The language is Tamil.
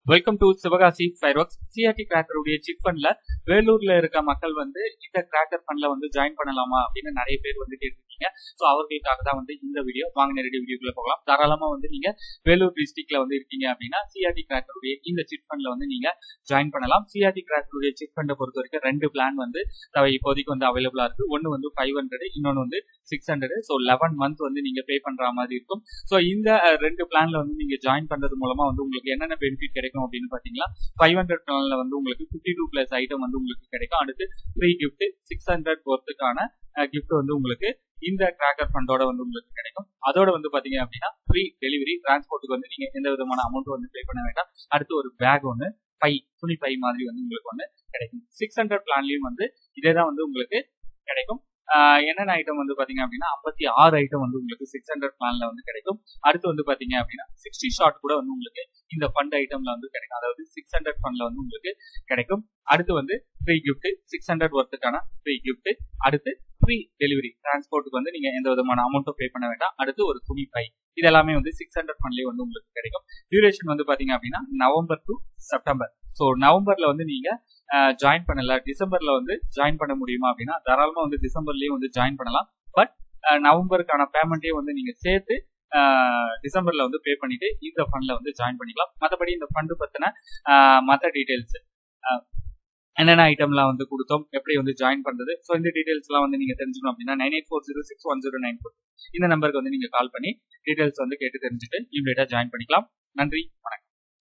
welcome to Sivakasi fire works CRT கிராக்கருடைய சிட் ஃபண்ட்ல வேலூர்ல இருக்க மக்கள் வந்து இந்த கிராக்கர் ஃபண்ட்ல வந்து ஜாயின் பண்ணலாமா அப்படின்னு நிறைய பேர் வந்து கேட்டிருக்கீங்க ஸோ அவர்களுக்காக தான் வந்து இந்த வீடியோ வாங்க நேரடி வீடியோக்குள்ள போகலாம் தாராளமா வந்து நீங்க வேலூர் டிஸ்ட்ரிக்ட்ல வந்து இருக்கீங்க அப்படின்னா சிஆர்டி கிராக்கருடைய இந்த சிட் ஃபண்ட்ல வந்து நீங்க ஜாயின் பண்ணலாம் சிஆர்டி கிராக்கருடைய சிட் ஃபண்டை பொறுத்த வரைக்கும் ரெண்டு பிளான் வந்து அஹ், இப்போதைக்கு வந்து அவைலபிளா இருக்கு ஒன்னு வந்து ஃபைவ் ஹண்ட்ரட் இன்னொன்று வந்து six hundred so eleven month வந்து நீங்க பே பண்ற மாதிரி இருக்கும் ஸோ இந்த அஹ், ரெண்டு பிளான்ல வந்து நீங்க ஜாயின் பண்றது மூலமா வந்து உங்களுக்கு என்னென்ன பெனிஃபிட் கிடைக்கும் அப்படின்னு பாத்தீங்கன்னா ஃபைவ் ஹண்ட்ரட் பிளான்ல வந்து உங்களுக்கு ஃபிஃப்டி டூ பிளஸ் ஐட்டம் வந்து உங்களுக்கு கிடைக்கும் அடுத்து ஃப்ரீ கிஃப்ட் சிக்ஸ் ஹண்ட்ரட் ஒர்த்துக்கான கிஃப்ட் வந்து உங்களுக்கு இந்த கிராக்கர் ஃபண்டோட வந்து உங்களுக்கு கிடைக்கும் அதோட வந்து பாத்தீங்க அப்படின்னா ஃப்ரீ டெலிவரி டிரான்ஸ்போர்ட்டுக்கு வந்து நீங்க எந்த விதமான அமௌண்ட் வந்து பே பண்ண வேண்டாம் அடுத்து ஒரு பேக் ஒன்று பை துணி பை மாதிரி வந்து உங்களுக்கு ஒன்று கிடைக்கும் சிக்ஸ் ஹண்ட்ரட் பிளான்லயும் வந்து இதே தான் வந்து உங்களுக்கு கிடைக்கும் ஆஹ் என்னென்ன ஐட்டம் வந்து பாத்தீங்க அப்படின்னா ஐம்பத்தி ஆறு ஐட்டம் வந்து உங்களுக்கு சிக்ஸ் ஹண்ட்ரட் பிளான்ல வந்து கிடைக்கும் அடுத்து வந்து பாத்தீங்க அப்படின்னா சிக்ஸ்டி ஷாட் கூட வந்து உங்களுக்கு இந்த ஃபண்ட் ஐட்டம்ல வந்து கிடைக்கும் அதாவது சிக்ஸ் ஹண்ட்ரட் ஃபண்ட்ல வந்து உங்களுக்கு கிடைக்கும் அடுத்து வந்து ஃப்ரீ கிஃப்ட் சிக்ஸ் ஹண்ட்ரட் ஒர்த்துக்கான ஃப்ரீ கிஃப்ட் அடுத்து ஃப்ரீ டெலிவரி டிரான்ஸ்போர்ட்டுக்கு வந்து நீங்க எந்த விதமான அமௌண்ட்டும் பே பண்ண வேண்டாம் அடுத்து ஒரு துணி பை இது எல்லாமே வந்து சிக்ஸ் ஹண்ட்ரட் ஃபண்ட்லயே வந்து உங்களுக்கு கிடைக்கும் டியூரேஷன் வந்து பாத்தீங்க அப்படின்னா நவம்பர் டு செப்டம்பர் ஸோ நவம்பர்ல வந்து நீங்க ஜாயின் பண்ணல டிசம்பர்ல வந்து ஜாயின் பண்ண முடியுமா அப்படின்னா தாராளமா வந்து டிசம்பர்லயே வந்து ஜாயின் பண்ணலாம் பட் நவம்பருக்கான பேமெண்ட்டையும் வந்து நீங்க சேர்த்து அஹ், டிசம்பர்ல வந்து பே பண்ணிட்டு இந்த ஃபண்ட்ல வந்து ஜாயின் பண்ணிக்கலாம் மற்றபடி இந்த ஃபண்டு பத்தின மற்ற டீடைல்ஸ் என்னென்ன ஐட்டம்லாம் வந்து கொடுத்தோம் எப்படி வந்து ஜாயின் பண்றது ஸோ இந்த டீடைல்ஸ்லாம் வந்து நீங்க தெரிஞ்சுக்கணும் அப்படின்னா nine eight four zero six one zero nine four இந்த நம்பருக்கு வந்து நீங்க கால் பண்ணி டீடைல்ஸ் வந்து கேட்டு தெரிஞ்சுட்டு இமீடியட்டா ஜாயின் பண்ணிக்கலாம் நன்றி வணக்கம்